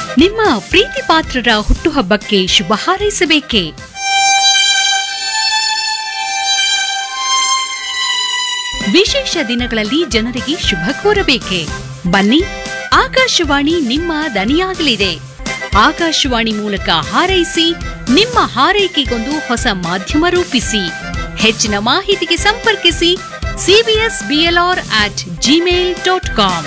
ನಿಮ್ಮ ಪ್ರೀತಿ ಪಾತ್ರರ ಹುಟ್ಟುಹಬ್ಬಕ್ಕೆ ಶುಭ ಹಾರೈಸಬೇಕೇ ವಿಶೇಷ ದಿನಗಳಲ್ಲಿ ಜನರಿಗೆ ಶುಭ ಕೋರಬೇಕೆ ಬನ್ನಿ ಆಕಾಶವಾಣಿ ನಿಮ್ಮ ದನಿಯಾಗಲಿದೆ ಆಕಾಶವಾಣಿ ಮೂಲಕ ಹಾರೈಸಿ ನಿಮ್ಮ ಹಾರೈಕೆಗೊಂದು ಹೊಸ ಮಾಧ್ಯಮ ರೂಪಿಸಿ ಹೆಚ್ಚಿನ ಮಾಹಿತಿಗೆ ಸಂಪರ್ಕಿಸಿ CBS BLR at Gmail dot com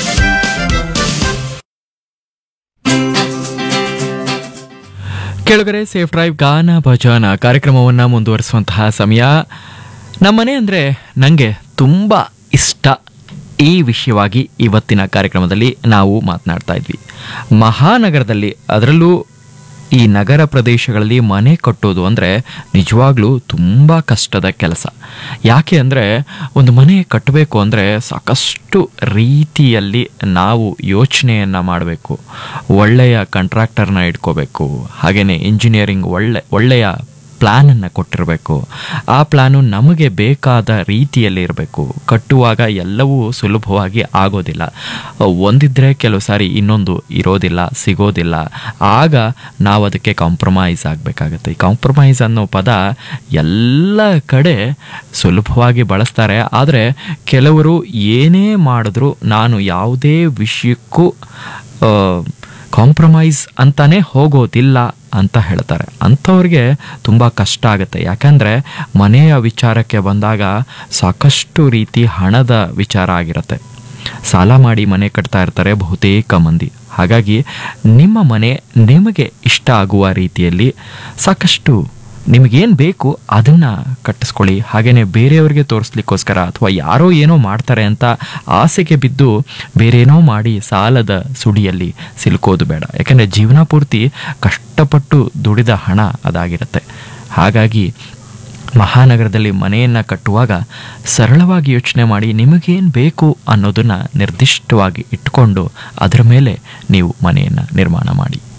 ಕೆಳಗರೆ ಸೇಫ್ ಡ್ರೈವ್ ಗಾನ ಭಜನ ಕಾರ್ಯಕ್ರಮವನ್ನು ಮುಂದುವರಿಸುವಂತಹ ಸಮಯ ನಮ್ಮನೆ ಅಂದರೆ ನನಗೆ ತುಂಬ ಇಷ್ಟ ಈ ವಿಷಯವಾಗಿ ಇವತ್ತಿನ ಕಾರ್ಯಕ್ರಮದಲ್ಲಿ ನಾವು ಮಾತನಾಡ್ತಾ ಇದ್ವಿ ಮಹಾನಗರದಲ್ಲಿ ಅದರಲ್ಲೂ ಈ ನಗರ ಪ್ರದೇಶಗಳಲ್ಲಿ ಮನೆ ಕಟ್ಟೋದು ಅಂದರೆ ನಿಜವಾಗ್ಲೂ ತುಂಬ ಕಷ್ಟದ ಕೆಲಸ ಯಾಕೆ ಅಂದರೆ ಒಂದು ಮನೆ ಕಟ್ಟಬೇಕು ಅಂದರೆ ಸಾಕಷ್ಟು ರೀತಿಯಲ್ಲಿ ನಾವು ಯೋಚನೆಯನ್ನು ಮಾಡಬೇಕು ಒಳ್ಳೆಯ ಕಾಂಟ್ರಾಕ್ಟರ್ನ ಇಟ್ಕೋಬೇಕು ಹಾಗೆಯೇ ಇಂಜಿನಿಯರಿಂಗ್ ಒಳ್ಳೆ ಒಳ್ಳೆಯ ಪ್ಲ್ಯಾನನ್ನು ಕೊಟ್ಟಿರಬೇಕು ಆ ಪ್ಲ್ಯಾನು ನಮಗೆ ಬೇಕಾದ ರೀತಿಯಲ್ಲಿ ಇರಬೇಕು ಕಟ್ಟುವಾಗ ಎಲ್ಲವೂ ಸುಲಭವಾಗಿ ಆಗೋದಿಲ್ಲ ಒಂದಿದ್ದರೆ ಕೆಲವು ಸಾರಿ ಇನ್ನೊಂದು ಇರೋದಿಲ್ಲ ಸಿಗೋದಿಲ್ಲ ಆಗ ನಾವು ಅದಕ್ಕೆ ಕಾಂಪ್ರಮೈಸ್ ಆಗಬೇಕಾಗತ್ತೆ ಈ ಕಾಂಪ್ರಮೈಸ್ ಅನ್ನೋ ಪದ ಎಲ್ಲ ಕಡೆ ಸುಲಭವಾಗಿ ಬಳಸ್ತಾರೆ ಆದರೆ ಕೆಲವರು ಏನೇ ಮಾಡಿದ್ರು ನಾನು ಯಾವುದೇ ವಿಷಯಕ್ಕೂ ಕಾಂಪ್ರಮೈಸ್ ಅಂತಾನೆ ಹೋಗೋದಿಲ್ಲ ಅಂತ ಹೇಳ್ತಾರೆ ಅಂಥವ್ರಿಗೆ ತುಂಬ ಕಷ್ಟ ಆಗುತ್ತೆ ಯಾಕಂದರೆ ಮನೆಯ ವಿಚಾರಕ್ಕೆ ಬಂದಾಗ ಸಾಕಷ್ಟು ರೀತಿ ಹಣದ ವಿಚಾರ ಆಗಿರುತ್ತೆ ಸಾಲ ಮಾಡಿ ಮನೆ ಕಟ್ತಾ ಇರ್ತಾರೆ ಬಹುತೇಕ ಮಂದಿ ಹಾಗಾಗಿ ನಿಮ್ಮ ಮನೆ ನಿಮಗೆ ಇಷ್ಟ ಆಗುವ ರೀತಿಯಲ್ಲಿ ಸಾಕಷ್ಟು ನಿಮಗೇನು ಬೇಕು ಅದನ್ನು ಕಟ್ಟಿಸ್ಕೊಳ್ಳಿ ಹಾಗೆಯೇ ಬೇರೆಯವ್ರಿಗೆ ತೋರಿಸ್ಲಿಕ್ಕೋಸ್ಕರ ಅಥವಾ ಯಾರೋ ಏನೋ ಮಾಡ್ತಾರೆ ಅಂತ ಆಸೆಗೆ ಬಿದ್ದು ಬೇರೇನೋ ಮಾಡಿ ಸಾಲದ ಸುಡಿಯಲ್ಲಿ ಸಿಲುಕೋದು ಬೇಡ ಯಾಕೆಂದರೆ ಜೀವನ ಪೂರ್ತಿ ಕಷ್ಟಪಟ್ಟು ದುಡಿದ ಹಣ ಅದಾಗಿರುತ್ತೆ ಹಾಗಾಗಿ ಮಹಾನಗರದಲ್ಲಿ ಮನೆಯನ್ನು ಕಟ್ಟುವಾಗ ಸರಳವಾಗಿ ಯೋಚನೆ ಮಾಡಿ ನಿಮಗೇನು ಬೇಕು ಅನ್ನೋದನ್ನು ನಿರ್ದಿಷ್ಟವಾಗಿ ಇಟ್ಕೊಂಡು ಅದರ ಮೇಲೆ ನೀವು ಮನೆಯನ್ನು ನಿರ್ಮಾಣ ಮಾಡಿ